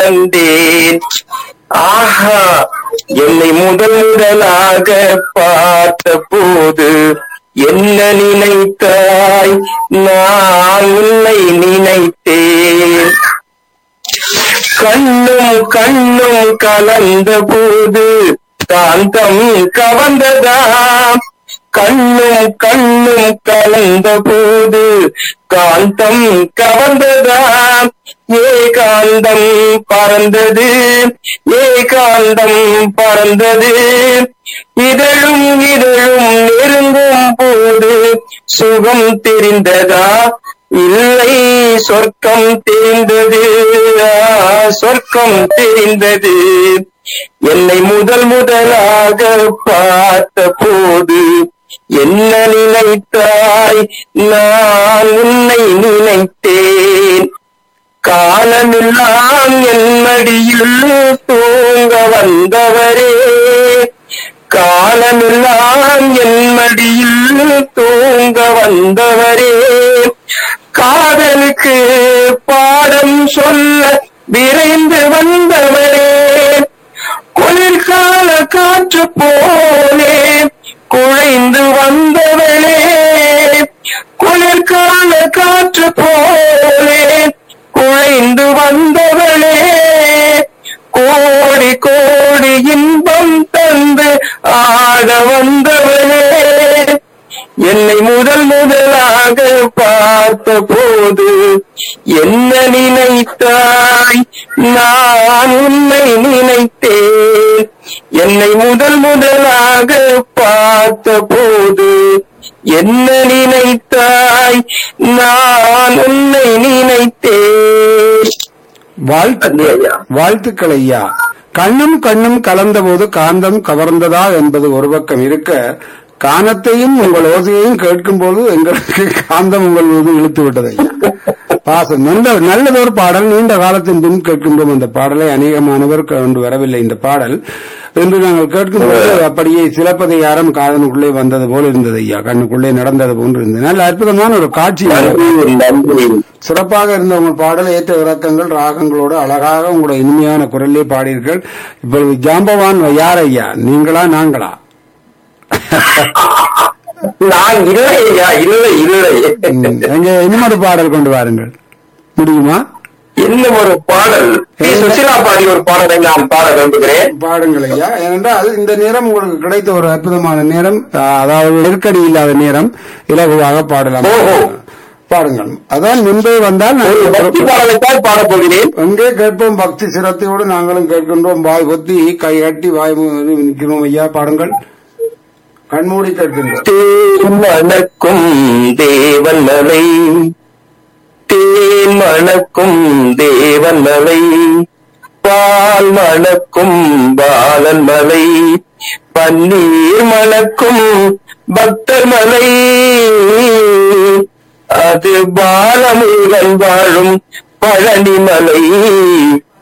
வந்தேன் ஆஹா என்னை முதல் முதலாக பார்த்த போது என்ன நினைத்தாய் நான் உன்னை நினைத்தேன் கண்ணும் கண்ணும் கலந்த போது காந்தம் கவர்ந்ததாம் கண்ணும் கண்ணும் கலந்த போது காந்தம் கவர்ந்ததாம் ஏகாந்தம் பறந்தது ஏகாந்தம் பறந்தது இதழும் இதழும் நெருங்கும் போது சுகம் தெரிந்ததா இல்லை சொர்க்கம் தெரிந்தது ஆ, சொர்க்கம் தெரிந்தது என்னை முதல் முதலாக பார்த்த போது என்ன நினைத்தாய் நான் உன்னை நினைத்தேன் காலமெல்லாம் என் மடியில் தூங்க வந்தவரே காலமெல்லாம் என் மடியில் தூங்க வந்தவரே காதலுக்கு பாடம் சொல்ல விரைந்து வந்தவரே குளிர்கால காற்று போலே குழைந்து வந்தவளே குளிர்கால காற்று போலே குழைந்து வந்தவளே கோடி கோடி இன்பம் தந்து ஆட வந்தவளே என்னை முதல் முதலாக பார்த்த போது என்ன நினைத்தாய் நான் உன்னை நினைத்தேன் என்னை முதல் முதலாக பார்த்த போது என்ன நினைத்தாய் நான் உன்னை நினைத்தேன் வாழ்த்து நன்றி ஐயா வாழ்த்துக்கள் ஐயா கண்ணும் கண்ணும் கலந்தபோது காந்தம் கவர்ந்ததா என்பது ஒரு பக்கம் இருக்க கானத்தையும் உங்கள் ஓசையையும் கேட்கும்போது எங்களுக்கு காந்தம் உங்கள் மீது இழுத்து விட்டது ஐயா பாசம் நல்ல நல்லதொரு பாடல் நீண்ட காலத்தின் பின் கேட்கின்றோம் அந்த பாடலை அநேகமானவர் கொண்டு வரவில்லை இந்த பாடல் என்று நாங்கள் கேட்கும்போது அப்படியே சிலப்பதிகாரம் காதனுக்குள்ளே வந்தது போல் இருந்தது ஐயா கண்ணுக்குள்ளே நடந்தது போன்று இருந்தது நல்ல அற்புதமான ஒரு காட்சி நன்றி நன்றி சிறப்பாக இருந்த உங்கள் பாடல் ஏற்ற இறக்கங்கள் ராகங்களோடு அழகாக உங்களுடைய இனிமையான குரலே பாடியிருக்கள் இப்பொழுது ஜாம்பவான் யார் ஐயா நீங்களா நாங்களா நான் இல்லை ஐயா இல்லை இல்லை ம், எங்க இன்னொரு பாடல் கொண்டு வாருங்கள் முடியுமா இன்னும் ஒரு பாடல் பி. சுசிலா பாடி ஒரு பாடலை நான் பாட விரும்புகிறேன் பாடுங்கள் ஐயா ஏனென்றால் இந்த நேரம் உங்களுக்கு கிடைத்த ஒரு அற்புதமான நேரம் ஆ, அதாவது நெருக்கடி இல்லாத நேரம் இலகுவாக பாடலாம் ஓஹோ. பாடுங்கள் அதான் முன்பே வந்தால் ஒரு பக்தி நாங்கள் பாடலைத்தான் பாடப் போகிறேன் எங்கே கேட்போம் பக்தி சிரத்தையோடு நாங்களும் கேட்கின்றோம் வாய் பொத்தி கை கட்டி வாய் மூடி நிற்கிறோம் ஐயா பாடுங்கள் கண்மூடி கேட்கின்றோம் தேன் மணக்கும் தேவன் மலை தேன் மணக்கும் தேவன் மலை பால் மணக்கும் பாலன் மலை பன்னீர் மணக்கும் பக்தர் மலை அது பாலமுருகன் வாழும் பழனி மலை